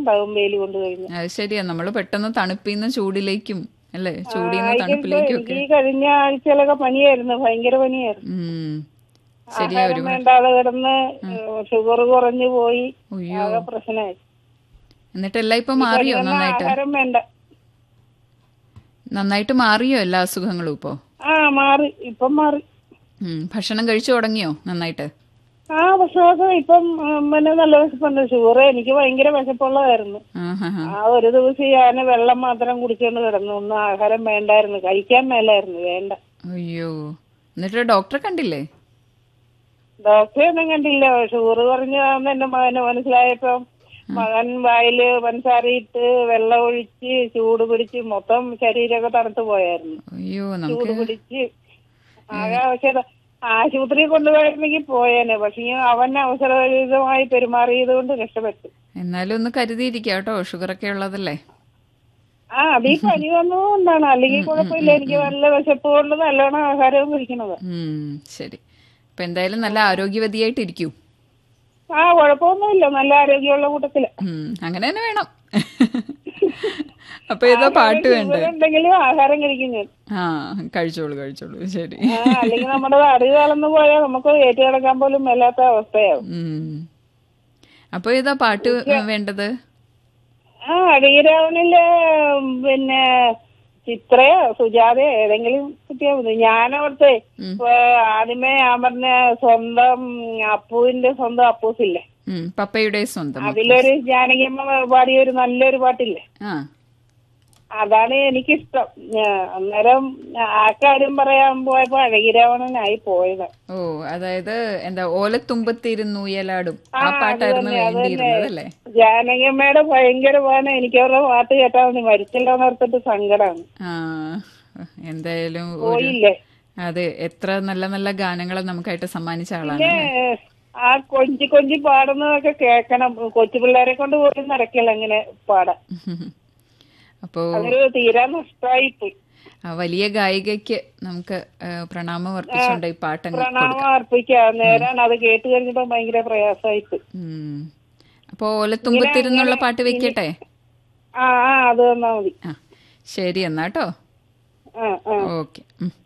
ഉണ്ടാവും വെയിൽ കൊണ്ട് കഴിഞ്ഞാൽ അത് ശരിയാ നമ്മൾ പെട്ടെന്ന് തണുപ്പിന്ന് ചൂടിലേക്കും അല്ലേ ചൂടിന്ന് തണുപ്പിലേക്കും ഒക്കെ ഈ കഴിഞ്ഞ ആഴ്ചയിലൊക്കെ പനിയായിരുന്നു ഭയങ്കര പനിയായിരുന്നു ഉം ശരിയാ ആഹാരം ഒരു വേണ്ടാതെ കിടന്ന് ഷുഗർ കുറഞ്ഞു പോയി അയ്യോ ആകെ പ്രശ്നമായി എന്നിട്ട് എല്ലാം ഇപ്പൊ മാറിയോ ഒന്നും നന്നായിട്ട് ആഹാരം വേണ്ട നന്നായിട്ട് മാറിയോ എല്ലാ അസുഖങ്ങളും ഇപ്പോ ആ മാറി ഇപ്പം മാറി ഉം ഭക്ഷണം കഴിച്ചു തുടങ്ങിയോ നന്നായിട്ട് ആ ഭക്ഷണമൊക്കെ ഇപ്പം ഉം, പിന്നെ നല്ല വിശപ്പുണ്ട് ഷുഗർ എനിക്ക് ഭയങ്കര വിശപ്പുള്ളതായിരുന്നു ആഹാ ഹാ. ആ ഒരു ദിവസം ഞാൻ വെള്ളം മാത്രം കുടിച്ചുകൊണ്ട് കിടന്നു ഒന്നും ആഹാരം വേണ്ടായിരുന്നു കഴിക്കാൻ മേലായിരുന്നു വേണ്ട അയ്യോ എന്നിട്ട് ഡോക്ടറെ കണ്ടില്ലേ ഡോക്ടറെ ഒന്നും കണ്ടില്ല ഷുഗർ കുറഞ്ഞാന്ന് എന്റെ മകന് മനസ്സിലായപ്പോ മകൻ വായില് പഞ്ചസാരയിട്ട് വെള്ളം ഒഴിച്ച് ചൂട് പിടിച്ച് മൊത്തം ശരീരമൊക്കെ തണുത്തു പോയായിരുന്നു അയ്യോ ചൂട് നമുക്ക് പിടിച്ച് ആകെ അവശത ആശുപത്രി കൊണ്ടുപോയിരുന്നെങ്കിൽ പോയേനെ പക്ഷെ അവൻ അവസരരഹിതമായി പെരുമാറിയത് കൊണ്ട് രക്ഷപ്പെട്ടു എന്നാലും ഒന്ന് കരുതിയിരിക്കുക കേട്ടോ ഷുഗർ ഒക്കെ ഉള്ളതല്ലേ ആ അത് ഈ പനി വന്നതുകൊണ്ടാണ് അല്ലെങ്കിൽ കുഴപ്പമില്ല എനിക്ക് നല്ല വിശപ്പ് കൊണ്ട് നല്ലോണം ആഹാരവും കഴിക്കണത് ഉം ശരി അപ്പൊ എന്തായാലും നല്ല ആരോഗ്യവതിയായിട്ടിരിക്കൂ ആ കുഴപ്പമൊന്നുമില്ല നല്ല ആരോഗ്യമുള്ള കൂട്ടത്തില് ഉം അങ്ങനെ തന്നെ വേണം അപ്പൊ ഏതോ പാട്ട് വേണ്ടേ ഉണ്ടെങ്കിലും ആഹാരം കഴിക്കും ഞാൻ ആ കഴിച്ചോളൂ കഴിച്ചോളൂ ശരി ആ, അല്ലെങ്കിൽ നമ്മുടെ നാട് കളന്ന് പോയാൽ നമുക്ക് ഏറ്റുകിടക്കാൻ പോലും മേലാത്ത അവസ്ഥയാവും ഉം അപ്പൊ ഏതാ പാട്ട് വേണ്ടത് ആ അടിയരാവണില് പിന്നെ ചിത്രയോ സുജാതയോ ഏതെങ്കിലും കിട്ടിയാൽ മതി ഞാനവിടുത്തെ ഇപ്പൊ ആദ്യമേ ഞാൻ പറഞ്ഞ സ്വന്തം അപ്പുവിന്റെ സ്വന്തം അപ്പൂസില്ലേ ഉം പപ്പയുടെ സ്വന്തം അതിലൊരു ജാനകിയമ്മ പാടിയ ഒരു നല്ലൊരു പാട്ടില്ലേ ആ അതാണ് എനിക്കിഷ്ടം ഞാ- അന്നേരം ആ കാര്യം പറയാൻ പോയപ്പോ അഴകിരാവണനായി പോയത് ഓ അതായത് എന്താ ഓലത്തുമ്പത്തിരുന്നു ഉയലാടും ആ പാട്ടായിരുന്നു വേണ്ടിയിരുന്നത് അല്ലേ ജാനകിയമ്മയുടെ ഭയങ്കര പാന എനിക്ക് അവരുടെ പാട്ട് കേട്ടാ മതി മരിച്ചില്ല എന്നോർത്തിട്ട് സങ്കടമാണ് ആ എന്തായാലും ഒരു പോയില്ലേ അതെ എത്ര നല്ല നല്ല ഗാനങ്ങൾ നമുക്കായിട്ട് സമ്മാനിച്ച ആളാണ് പിന്നെ ആ കൊഞ്ചി കൊഞ്ചി പാടുന്നതൊക്കെ കേൾക്കണം കൊച്ചു പിള്ളേരെ കൊണ്ട് പോലും നടക്കില്ല അങ്ങനെ പാടാൻ അപ്പോ അതൊരു തീരാ നഷ്ടമായി പോയി ആ വലിയ ഗായികയ്ക്ക് നമുക്ക് ആ, പ്രണാമം അർപ്പിച്ചുകൊണ്ട് ഈ പാട്ടങ്ങ് പ്രണാമം അർപ്പിക്കാം നേരാണ് അത് കേട്ട് കഴിഞ്ഞപ്പോ ഭയങ്കര പ്രയാസമായി പോയി ഉം. അപ്പോ ഓലത്തുമ്പത്തിരുന്നുള്ള പാട്ട് വെക്കട്ടെ ആ ആ അത് തന്നാ മതി ആ ശരി എന്നാട്ടോ ആ ആ ഓക്കെ